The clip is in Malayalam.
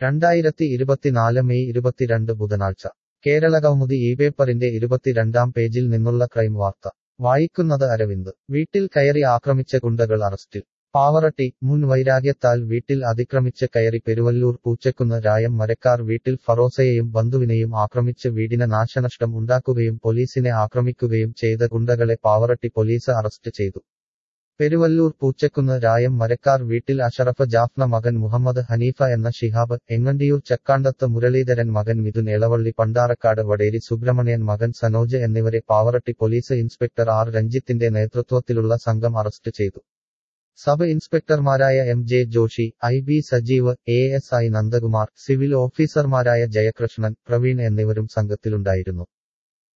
രണ്ടായിരത്തി ഇരുപത്തിനാല് മെയ് ഇരുപത്തിരണ്ട് ബുധനാഴ്ച കേരള കൗമുദി ഈ പേപ്പറിന്റെ ഇരുപത്തിരണ്ടാം പേജിൽ നിന്നുള്ള ക്രൈം വാർത്ത വായിക്കുന്നത് അരവിന്ദ് വീട്ടിൽ കയറി ആക്രമിച്ച ഗുണ്ടകൾ അറസ്റ്റിൽ പാവറട്ടി മുൻ വൈരാഗ്യത്താൽ വീട്ടിൽ അതിക്രമിച്ച് കയറി പെരുവല്ലൂർ പൂച്ചക്കുന്ന് രായം മരക്കാർ വീട്ടിൽ ഫറോസയെയും ബന്ധുവിനെയും ആക്രമിച്ച് വീടിന് നാശനഷ്ടം ഉണ്ടാക്കുകയും പോലീസിനെ ആക്രമിക്കുകയും ചെയ്ത ഗുണ്ടകളെ പാവറട്ടി പോലീസ് അറസ്റ്റ് ചെയ്തു പെരുവല്ലൂർ പൂച്ചക്കുന്ന് രായം മരക്കാർ വീട്ടിൽ അഷറഫ് ജാഫ്ന മകൻ മുഹമ്മദ് ഹനീഫ എന്ന ഷിഹാബ് എങ്ങണ്ടിയൂർ ചക്കാണ്ടത്ത് മുരളീധരൻ മകൻ മിഥുൻ എളവള്ളി പണ്ടാറക്കാട് വടേരി സുബ്രഹ്മണ്യൻ മകൻ സനോജ് എന്നിവരെ പാവറട്ടി പോലീസ് ഇൻസ്പെക്ടർ ആർ രഞ്ജിത്തിന്റെ നേതൃത്വത്തിലുള്ള സംഘം അറസ്റ്റ് ചെയ്തു സബ് ഇൻസ്പെക്ടർമാരായ M J Joshi I B Sajeev A S I Nandakumar civil ഓഫീസർമാരായ ജയകൃഷ്ണൻ പ്രവീൺ എന്നിവരും സംഘത്തിലുണ്ടായിരുന്നു